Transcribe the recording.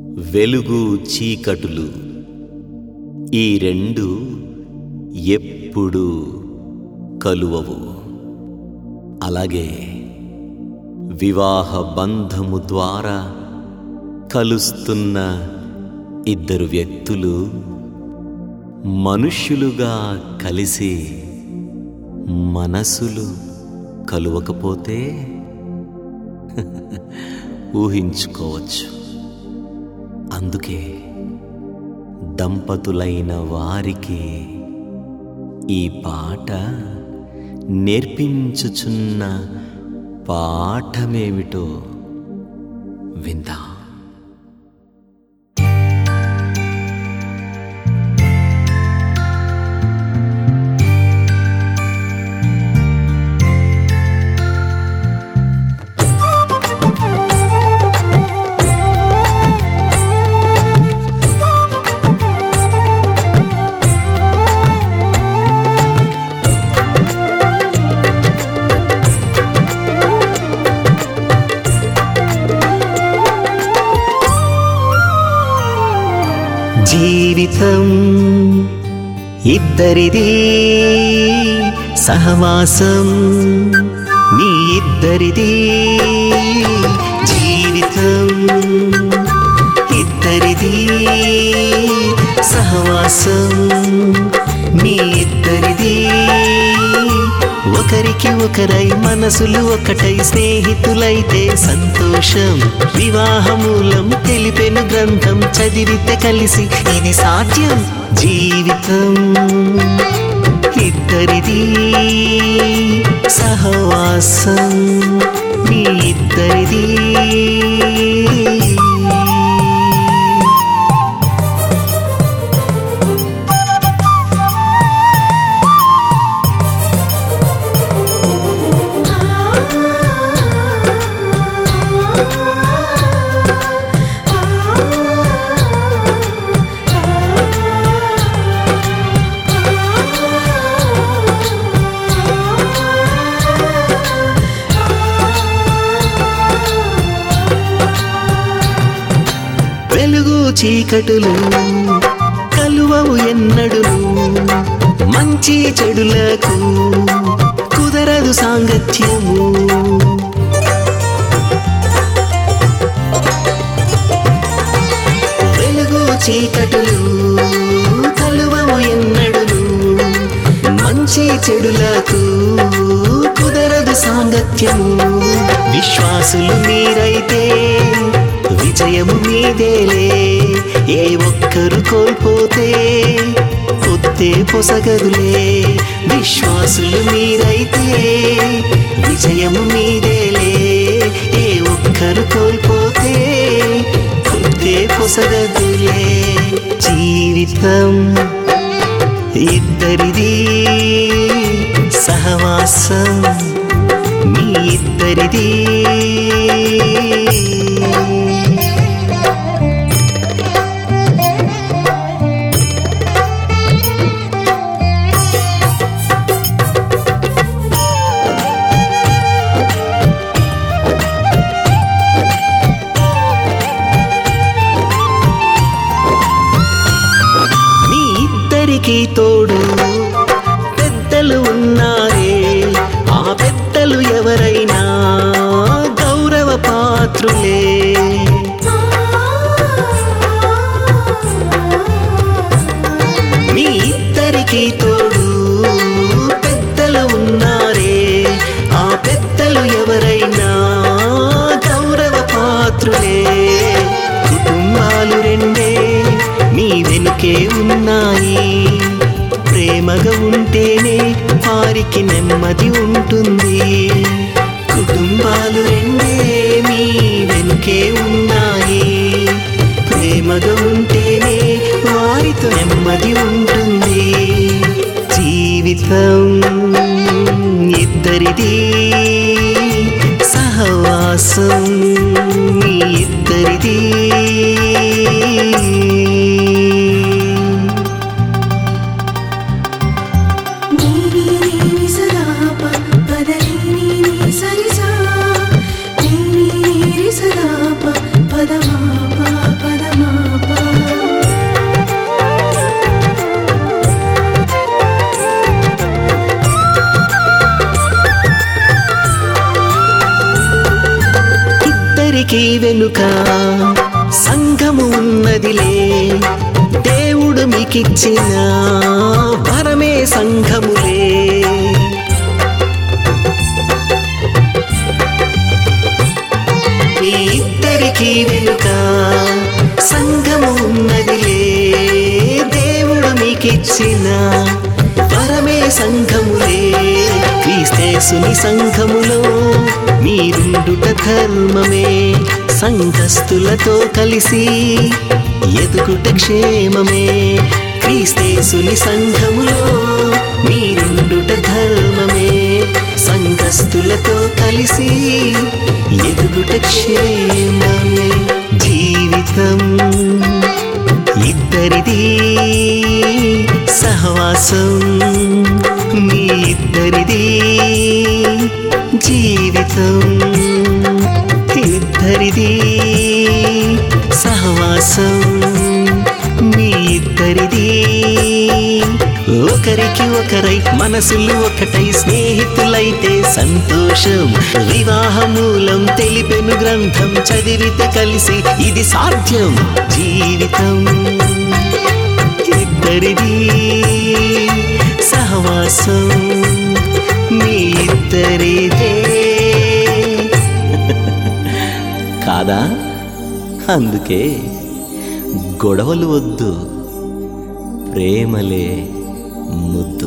వెలుగు చీకటులు ఈ రెండు ఎప్పుడు కలువవు అలాగే వివాహ బంధము ద్వారా కలుస్తున్న ఇద్దరు వ్యక్తులు మనుష్యులుగా కలిసి మనసులు కలువకపోతే ఊహించుకోవచ్చు అందుకే దంపతులైన వారికి ఈ పాట నేర్పించుచున్న పాఠమేమిటో విందాం జీవితం ఇద్దరిది సహవాసం మీ ఇద్దరిది జీవితం ఇద్దరిది సహవాసం మీ ఇద్దరిది ఒకరికి ఒకరై మనసులు ఒకటై స్నేహితులైతే సంతోషం వివాహమూలం తెలిపెను గ్రంథం చదివితే కలిసి ఇది సాధ్యం జీవితం ఇద్దరిది సహవాసం మీ ఇద్దరిది వెలుగు చీకటులు కలువవు ఎన్నడును మంచి చెడులకు కుదరదు సాంగత్యము వెలుగు చీకటులు కలువవు ఎన్నడును మంచి చెడులకు కుదరదు సాంగత్యము విశ్వాసులు మీరైతే విజయము మీదేలే ఏ ఒక్కరు కోల్పోతే పొత్తే పొసగదులే విశ్వాసులు మీరైతే విజయము మీదేలే ఏ ఒక్కరు కోల్పోతే పొత్తే పొసగదులే జీవితం ఇద్దరిది సహవాసం మీ ఇద్దరిది మీ ఇద్దరికి తోడు పెద్దలు ఉన్నారే ఆ పెద్దలు ఎవరైనా గౌరవ పాత్రులే మీ ఇద్దరికి తోడు పెద్దలు ఉన్నారే ఆ పెద్దలు ఎవరైనా గౌరవ పాత్రులే కుటుంబాలు రెండే మీ వెనుకే ఉన్నాయి ప్రేమగా ఉంటేనే వారికి నెమ్మది ఉంటుంది కుటుంబాలు రెండే మీ వెనుకే ఉన్నాయి ప్రేమగా ఉంటేనే వారితో నెమ్మది ఉంటుంది జీవితం ఇద్దరిది సహవాసం మీ ఇద్దరిది నీని నీని సదా ప పద నీని నీ సరి సా నీని నీరి సదా ప పద మా ప పద మా ఇద్దరికి వెనుక సంఘము ఉన్నదిలే దేవుడు మీకిచ్చిన వరమే సంఘములే ఈ ఇద్దరికి వెనుక సంఘము ఉన్నదిలే దేవుడు మీకిచ్చిన వరమే సంఘములే క్రీస్తేసుని సంఘములో మీరుండుట ధర్మమే సంఘస్థులతో కలిసి ఎదుగుట క్షేమమే క్రీస్తేసుని సంఘములో మీరుండుట ధర్మమే సంఘస్థులతో కలిసి ఎదుగుట క్షేమమే జీవితం ఇద్దరిది సహవాసం మీ ఇద్దరిది జీవితం ఇద్దరిది సహవాసం మీ ఇద్దరిది ఒకరికి ఒకరై మనసులు ఒకటై స్నేహితులైతే సంతోషం వివాహమూలం తెలిపెను గ్రంథం చదివితే కలిసి ఇది సాధ్యం జీవితం ఇద్దరిది సహవాసం మీ ఇద్దరిదే కాదా అందుకే గొడవలు వద్దు ప్రేమలే ముద్దు